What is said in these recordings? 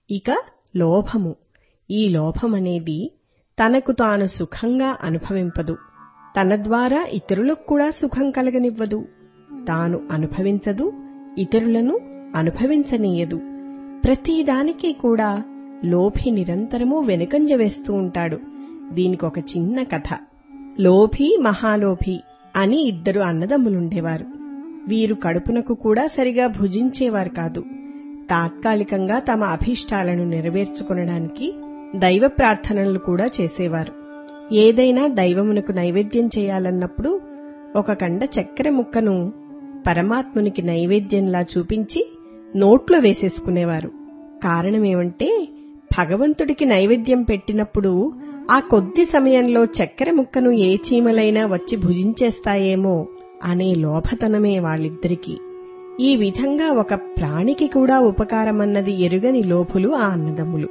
ఇక లోభము ఈ లోభమనేది తనకు తాను సుఖంగా అనుభవింపదు తన ద్వారా ఇతరులకు కూడా సుఖం కలగనివ్వదు తాను అనుభవించదు ఇతరులను అనుభవించనీయదు ప్రతిదానికి కూడా లోభి నిరంతరము వెనుకంజ వేస్తూ ఉంటాడు దీనికొక చిన్న కథ లోభి మహాలోభి అని ఇద్దరు అన్నదమ్ములుండేవారు వీరు కడుపునకు కూడా సరిగా భుజించేవారు కాదు తాత్కాలికంగా తమ అభీష్టాలను నెరవేర్చుకొనడానికి దైవ ప్రార్థనలు కూడా చేసేవారు ఏదైనా దైవమునకు నైవేద్యం చేయాలన్నప్పుడు ఒక కండ చక్కెర ముక్కను పరమాత్మునికి నైవేద్యంలా చూపించి నోట్లో వేసేసుకునేవారు కారణమేమంటే భగవంతుడికి నైవేద్యం పెట్టినప్పుడు ఆ కొద్ది సమయంలో చక్కెర ముక్కను ఏ చీమలైనా వచ్చి భుజించేస్తాయేమో అనే లోభతనమే వాళ్ళిద్దరికీ ఈ విధంగా ఒక ప్రాణికి కూడా ఉపకారమన్నది ఎరుగని లోపులు ఆ అన్నదమ్ములు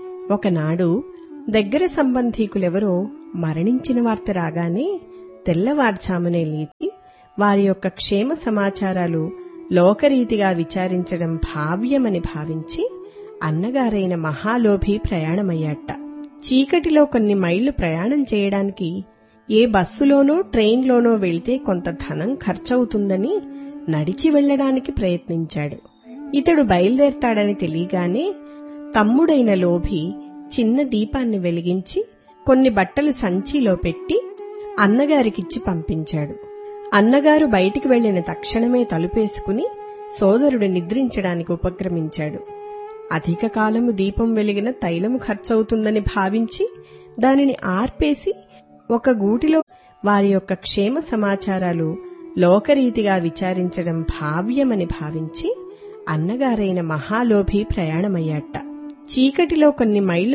ఒకనాడు దగ్గర సంబంధీకులెవరో మరణించిన వార్త రాగానే తెల్లవార్చామనే లేచి వారి యొక్క క్షేమ సమాచారాలు లోకరీతిగా విచారించడం భావ్యమని భావించి అన్నగారైన మహాలోభి ప్రయాణమయ్యాట చీకటిలో కొన్ని మైళ్లు ప్రయాణం చేయడానికి ఏ బస్సులోనో ట్రైన్లోనో వెళ్తే కొంత ధనం ఖర్చవుతుందని నడిచి వెళ్లడానికి ప్రయత్నించాడు ఇతడు బయలుదేరతాడని తెలియగానే తమ్ముడైన లోభి చిన్న దీపాన్ని వెలిగించి కొన్ని బట్టలు సంచిలో పెట్టి అన్నగారికిచ్చి పంపించాడు అన్నగారు బయటికి వెళ్లిన తక్షణమే తలుపేసుకుని సోదరుడు నిద్రించడానికి ఉపక్రమించాడు అధిక కాలము దీపం వెలిగిన తైలము ఖర్చవుతుందని భావించి దానిని ఆర్పేసి ఒక గూటిలో వారి యొక్క క్షేమ సమాచారాలు లోకరీతిగా విచారించడం భావ్యమని భావించి అన్నగారైన మహాలోభి ప్రయాణమయ్యాట చీకటిలో కొన్ని మైళ్లు